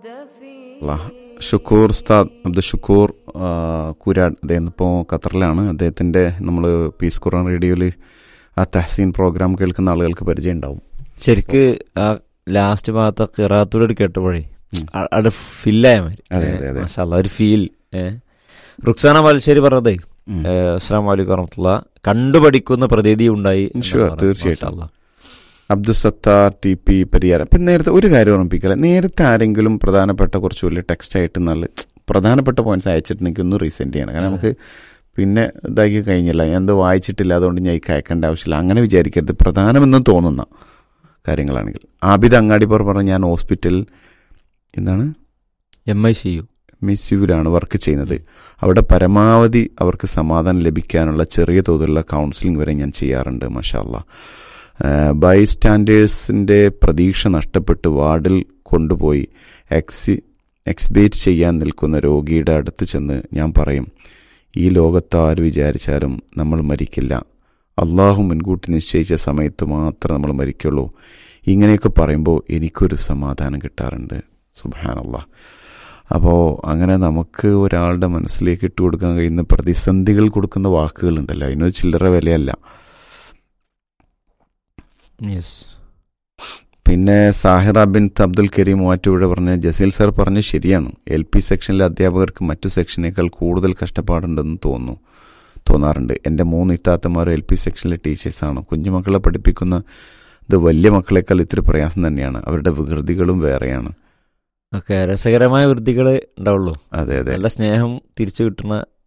അല്ലാ. ഷുക്കൂർ ഉസ്താദ് അബ്ദുൽ ഷുക്കൂർ ആ, കുരാട് അദ്ദേഹം ഇപ്പോൾ ഖത്തറിലാണ് അദ്ദേഹത്തിൻ്റെ നമ്മൾ പീസ് ഖുറാൻ റേഡിയോയിൽ ആ തഹസീൻ പ്രോഗ്രാം കേൾക്കുന്ന ആളുകൾക്ക് പരിചയം ഉണ്ടാവും ശരിക്ക് ആ ലാസ്റ്റ് ഭാഗത്ത് കിറാത്തൂടെ കേട്ടപ്പോഴേ ഉം. അ- അവിടെ ഫില്ലായ മാതിരി അതെ, അതെ, അതെ. മാഷാ അല്ലാ, ഒരു ഫീൽ റുക്സാന ബാലുശ്ശേരി പറഞ്ഞതേ ഉം. അസ്സാം വലൈക്കും വറഹമത്തുള്ള കണ്ടുപഠിക്കുന്ന പ്രതീതി ഉണ്ടായി എന്നാണ് Sure, പറഞ്ഞത്. തീർച്ചയായിട്ടും. മാഷാ അല്ലാ. അബ്ദുൽ സത്താർ ടി പി പരിഹാരം പിന്നെ നേരത്തെ ഒരു കാര്യം ഓർമ്മിപ്പിക്കല നേരത്തെ ആരെങ്കിലും പ്രധാനപ്പെട്ട കുറച്ച് വലിയ ടെക്സ്റ്റ് ആയിട്ട് നല്ല പ്രധാനപ്പെട്ട പോയിന്റ്സ് അയച്ചിട്ടുണ്ടെങ്കിൽ ഒന്ന് റീസെൻഡ് ചെയ്യണം കാരണം നമുക്ക് പിന്നെ ഇതാക്കി കഴിഞ്ഞില്ല ഞാൻ ഇത് വായിച്ചിട്ടില്ല അതുകൊണ്ട് ഞാൻ ഈ അയക്കേണ്ട ആവശ്യമില്ല അങ്ങനെ വിചാരിക്കരുത് പ്രധാനമെന്ന് തോന്നുന്ന കാര്യങ്ങളാണെങ്കിൽ ആബിദ് അങ്ങാടിപ്പുറം പറഞ്ഞ ഞാൻ ഹോസ്പിറ്റൽ എന്താണ് എം ഐ സി യു മിസ് യുവിലാണ് വർക്ക് ചെയ്യുന്നത് അവിടെ പരമാവധി അവർക്ക് സമാധാനം ലഭിക്കാനുള്ള ചെറിയ തോതിലുള്ള കൗൺസിലിംഗ് വരെ ഞാൻ ചെയ്യാറുണ്ട് മഷാല്ല ബൈ സ്റ്റാൻഡേഴ്സിൻ്റെ പ്രതീക്ഷ നഷ്ടപ്പെട്ട് വാർഡിൽ കൊണ്ടുപോയി എക്സി എക്സ്ബേറ്റ് ചെയ്യാൻ നിൽക്കുന്ന രോഗിയുടെ അടുത്ത് ചെന്ന് ഞാൻ പറയും ഈ ലോകത്ത് ആര് വിചാരിച്ചാലും നമ്മൾ മരിക്കില്ല അള്ളാഹു മുൻകൂട്ടി നിശ്ചയിച്ച സമയത്ത് മാത്രമേ നമ്മൾ മരിക്കുള്ളൂ ഇങ്ങനെയൊക്കെ പറയുമ്പോൾ എനിക്കൊരു സമാധാനം കിട്ടാറുണ്ട് സുബാനല്ലാ അപ്പോൾ അങ്ങനെ നമുക്ക് ഒരാളുടെ മനസ്സിലേക്ക് ഇട്ട് കൊടുക്കാൻ കഴിയുന്ന പ്രതിസന്ധികൾ കൊടുക്കുന്ന വാക്കുകളുണ്ടല്ലോ അതിനൊരു ചില്ലറ വിലയല്ല യെസ് പിന്നെ സാഹിറ ബിൻ അബ്ദുൽ കരീം മൂവാറ്റുപുഴ പറഞ്ഞ ജസീൽ സാർ പറഞ്ഞ ശരിയാണ് എൽ പി സെക്ഷനിലെ അധ്യാപകർക്ക് മറ്റു സെക്ഷനേക്കാൾ കൂടുതൽ കഷ്ടപ്പാടുണ്ടെന്ന് തോന്നുന്നു തോന്നാറുണ്ട് എൻ്റെ മൂന്ന് ഇത്താത്തമാർ എൽ പി സെക്ഷനിലെ ടീച്ചേഴ്സാണ് കുഞ്ഞുമക്കളെ പഠിപ്പിക്കുന്ന ഇത് വലിയ മക്കളെക്കാൾ ഇത്തിരി പ്രയാസം തന്നെയാണ് അവരുടെ വികൃതികളും വേറെയാണ് ഓക്കെ രസകരമായ വൃത്തികൾ ഉണ്ടാവുള്ളൂ അതെ അതെ നല്ല സ്നേഹം തിരിച്ചു കിട്ടുന്ന